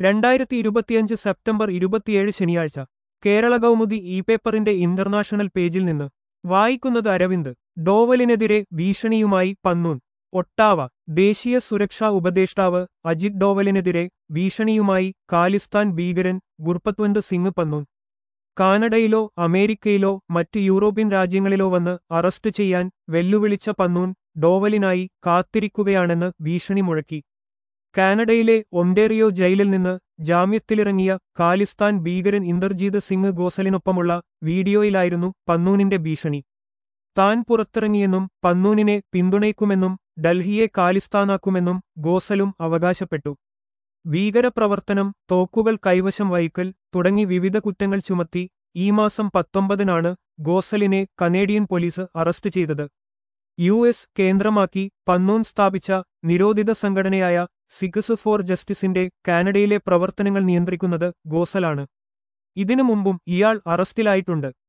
രണ്ടായിരത്തി ഇരുപത്തിയഞ്ച് സെപ്റ്റംബർ ഇരുപത്തിയേഴ് ശനിയാഴ്ച കേരള കൗമുദി ഇ പേപ്പറിന്റെ ഇന്റർനാഷണൽ പേജിൽ നിന്ന് വായിക്കുന്നത് അരവിന്ദ് ഡോവലിനെതിരെ ഭീഷണിയുമായി പന്നൂൻ ഒട്ടാവ ദേശീയ സുരക്ഷാ ഉപദേഷ്ടാവ് അജിത് ഡോവലിനെതിരെ ഭീഷണിയുമായി ഖാലിസ്ഥാൻ ഭീകരൻ ഗുർപത്വന്ത് സിംഗ് പന്നൂൻ കാനഡയിലോ അമേരിക്കയിലോ മറ്റ് യൂറോപ്യൻ രാജ്യങ്ങളിലോ വന്ന് അറസ്റ്റ് ചെയ്യാൻ വെല്ലുവിളിച്ച പന്നൂൻ ഡോവലിനായി കാത്തിരിക്കുകയാണെന്ന് ഭീഷണി മുഴക്കി കാനഡയിലെ ഒണ്ടേറിയോ ജയിലിൽ നിന്ന് ജാമ്യത്തിലിറങ്ങിയ ഖാലിസ്ഥാൻ ഭീകരൻ ഇന്ദർജീത് സിംഗ് ഗോസലിനൊപ്പമുള്ള വീഡിയോയിലായിരുന്നു പന്നൂനിന്റെ ഭീഷണി താൻ പുറത്തിറങ്ങിയെന്നും പന്നൂനിനെ പിന്തുണയ്ക്കുമെന്നും ഡൽഹിയെ ഖാലിസ്ഥാനാക്കുമെന്നും ഗോസലും അവകാശപ്പെട്ടു ഭീകരപ്രവർത്തനം തോക്കുകൾ കൈവശം വഹിക്കൽ തുടങ്ങി വിവിധ കുറ്റങ്ങൾ ചുമത്തി ഈ മാസം പത്തൊമ്പതിനാണ് ഗോസലിനെ കനേഡിയൻ പോലീസ് അറസ്റ്റ് ചെയ്തത് യു എസ് കേന്ദ്രമാക്കി പന്നൂൻ സ്ഥാപിച്ച നിരോധിത സംഘടനയായ സിഗസ് ഫോർ ജസ്റ്റിസിന്റെ കാനഡയിലെ പ്രവർത്തനങ്ങൾ നിയന്ത്രിക്കുന്നത് ഗോസലാണ് ഇതിനു മുമ്പും ഇയാൾ അറസ്റ്റിലായിട്ടുണ്ട്